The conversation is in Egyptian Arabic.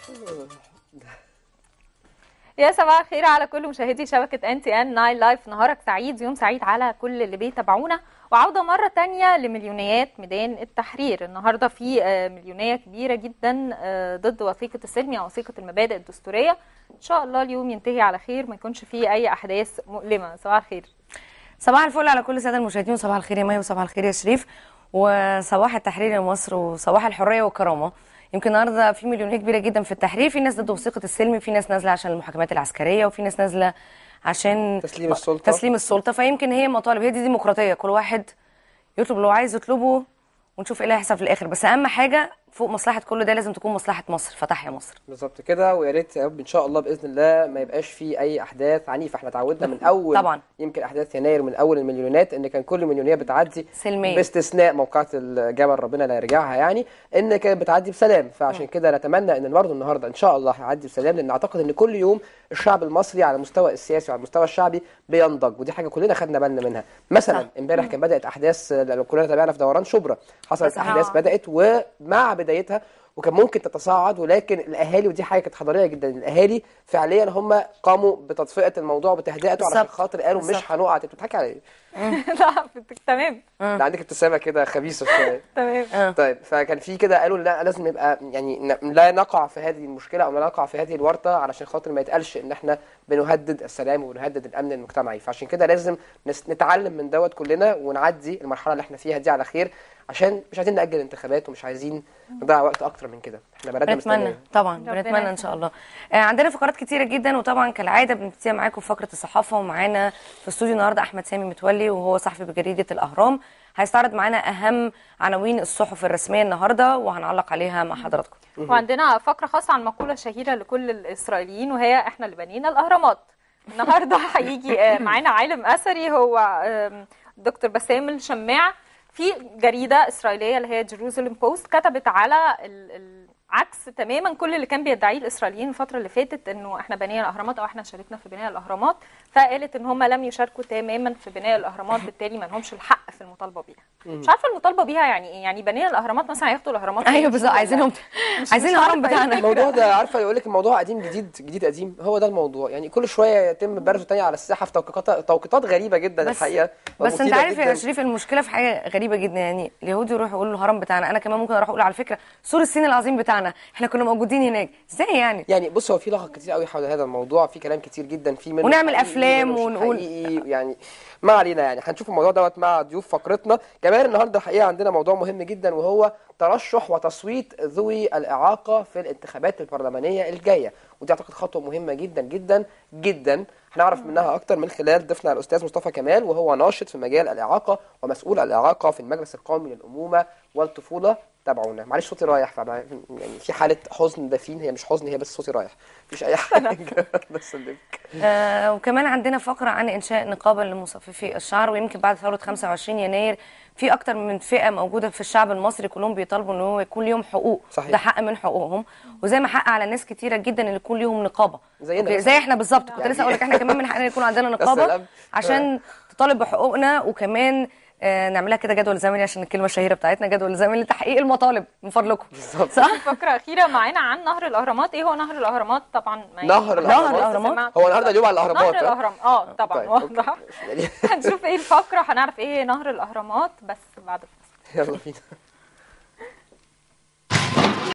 يا صباح الخير على كل مشاهدي شبكة ان تي ان ناين لايف نهارك سعيد يوم سعيد على كل اللي بيتابعونا وعودة مرة تانية لمليونيات ميدان التحرير النهاردة في آه، مليونية كبيرة جدا آه، ضد وثيقة السلم أو وثيقة المبادئ الدستورية إن شاء الله اليوم ينتهي على خير ما يكونش فيه أي أحداث مؤلمة صباح الخير صباح الفل على كل الساده المشاهدين وصباح الخير يا مي وصباح الخير يا شريف وصباح التحرير لمصر وصباح الحريه والكرامه يمكن النهارده في مليونيه كبيره جدا في التحرير في ناس ضد وثيقه السلم في ناس نازله عشان المحاكمات العسكريه وفي ناس نازله عشان تسليم السلطة. تسليم السلطه فيمكن هي مطالب هي دي ديمقراطيه كل واحد يطلب اللي هو عايز يطلبه ونشوف ايه اللي هيحصل في الاخر بس اهم حاجه فوق مصلحه كل ده لازم تكون مصلحه مصر فتحيا مصر بالظبط كده ويا ريت يا رب ان شاء الله باذن الله ما يبقاش في اي احداث عنيفه احنا اتعودنا من اول طبعاً. يمكن احداث يناير من اول المليونات ان كان كل مليونيه بتعدي سلمية. باستثناء موقعة الجبل ربنا لا يرجعها يعني ان كانت بتعدي بسلام فعشان كده نتمنى ان برضه النهارده ان شاء الله هيعدي بسلام لان اعتقد ان كل يوم الشعب المصري على المستوى السياسي وعلى المستوى الشعبي بينضج ودي حاجه كلنا خدنا بالنا منها مثلا صح. امبارح كان بدات احداث لو كلنا تابعنا في دوران شبرا حصلت صح. احداث بدات ومع بدايتها وكان ممكن تتصاعد ولكن الاهالي ودي حاجه كانت حضاريه جدا الاهالي فعليا هم قاموا بتطفئه الموضوع وبتهدئته علشان بالظبط. خاطر قالوا بالظبط. مش هنقع انت بتضحكي على ايه؟ لا تمام ده عندك ابتسامه كده خبيثه شويه تمام طيب فكان في كده قالوا لا لازم يبقى يعني ن- لا نقع في هذه المشكله او لا نقع في هذه الورطه علشان خاطر ما يتقالش ان احنا بنهدد السلام وبنهدد الامن المجتمعي فعشان كده لازم نس- نتعلم من دوت كلنا ونعدي المرحله اللي احنا فيها دي على خير عشان مش عايزين ناجل انتخابات ومش عايزين نضيع وقت اكتر من كده احنا بلدنا بنتمنى مستنيه طبعا ربنا بنتمنى ان يسلمك. شاء الله آه، عندنا فقرات كتيره جدا وطبعا كالعاده بنبتدي معاكم في فقره الصحافه ومعانا في الاستوديو النهارده احمد سامي متولي وهو صحفي بجريده الاهرام هيستعرض معانا اهم عناوين الصحف الرسميه النهارده وهنعلق عليها مع حضراتكم وعندنا فقرة خاصة عن مقولة شهيرة لكل الإسرائيليين وهي إحنا اللي بنينا الأهرامات النهاردة هيجي آه، معانا عالم أثري هو آم، دكتور بسام الشماع في جريدة إسرائيلية اللي هي جيروزالم بوست كتبت على ال- ال- عكس تماما كل اللي كان بيدعيه الاسرائيليين الفتره اللي فاتت انه احنا بنينا الاهرامات او احنا شاركنا في بناء الاهرامات فقالت ان هم لم يشاركوا تماما في بناء الاهرامات بالتالي ما لهمش الحق في المطالبه بيها مش عارفه المطالبه بيها يعني ايه يعني بنينا الاهرامات مثلا هياخدوا الاهرامات ايوه بالظبط عايزينهم عايزين مش الهرم عارفة إيه بتاعنا الموضوع ده عارفه يقول لك الموضوع قديم جديد جديد قديم هو ده الموضوع يعني كل شويه يتم برزه تاني على الساحه في توقيتات توقيتات غريبه جدا بس- الحقيقه بس انت ومثيرة عارف يا جداً. شريف المشكله في حاجه غريبه جدا يعني اليهود يروحوا يقولوا الهرم بتاعنا انا كمان ممكن اروح اقول على فكره سور الصين العظيم بتاعنا احنا كنا موجودين هناك ازاي يعني يعني بص هو في لغط كتير قوي حول هذا الموضوع في كلام كتير جدا في منه ونعمل حقيقي أفلام ومنه مش ونقول- حقيقي يعني ما علينا يعني هنشوف الموضوع دوت مع ضيوف فقرتنا كمان النهارده الحقيقه عندنا موضوع مهم جدا وهو ترشح وتصويت ذوي الاعاقه في الانتخابات البرلمانيه الجايه ودي اعتقد خطوه مهمه جدا جدا جدا هنعرف منها اكتر من خلال ضيفنا الاستاذ مصطفى كمال وهو ناشط في مجال الاعاقه ومسؤول الاعاقه في المجلس القومي للامومه والطفوله تابعونا معلش صوتي رايح فمع- يعني في حاله حزن دفين هي مش حزن هي بس صوتي رايح مفيش اي حاجه بس اللي آه وكمان عندنا فقرة عن إنشاء نقابة لمصففي الشعر ويمكن بعد ثورة 25 يناير في أكتر من فئة موجودة في الشعب المصري كلهم بيطالبوا إن هو يكون ليهم حقوق صحيح. ده حق من حقوقهم وزي ما حق على ناس كتيرة جدا إن يكون ليهم نقابة زينا أوكي، مثلاً. زي إحنا بالظبط كنت يعني- لسه أقول لك إحنا كمان من حقنا يكون عندنا نقابة سلام. عشان تطالب بحقوقنا وكمان آه نعملها كده جدول زمني عشان الكلمة الشهيرة بتاعتنا جدول زمني لتحقيق المطالب من فضلكم بالظبط. صح؟ فقره اخيره معانا عن نهر الاهرامات ايه هو نهر الاهرامات طبعا ما نهر يعني- الأهرامات. الأهرامات. هو النهارده اليوم على الاهرامات نهر ها؟ الاهرام اه طبعا طيب، واضح أوكي. يعني هنشوف ايه الفقره هنعرف ايه نهر الاهرامات بس بعد الفاصل يلا بينا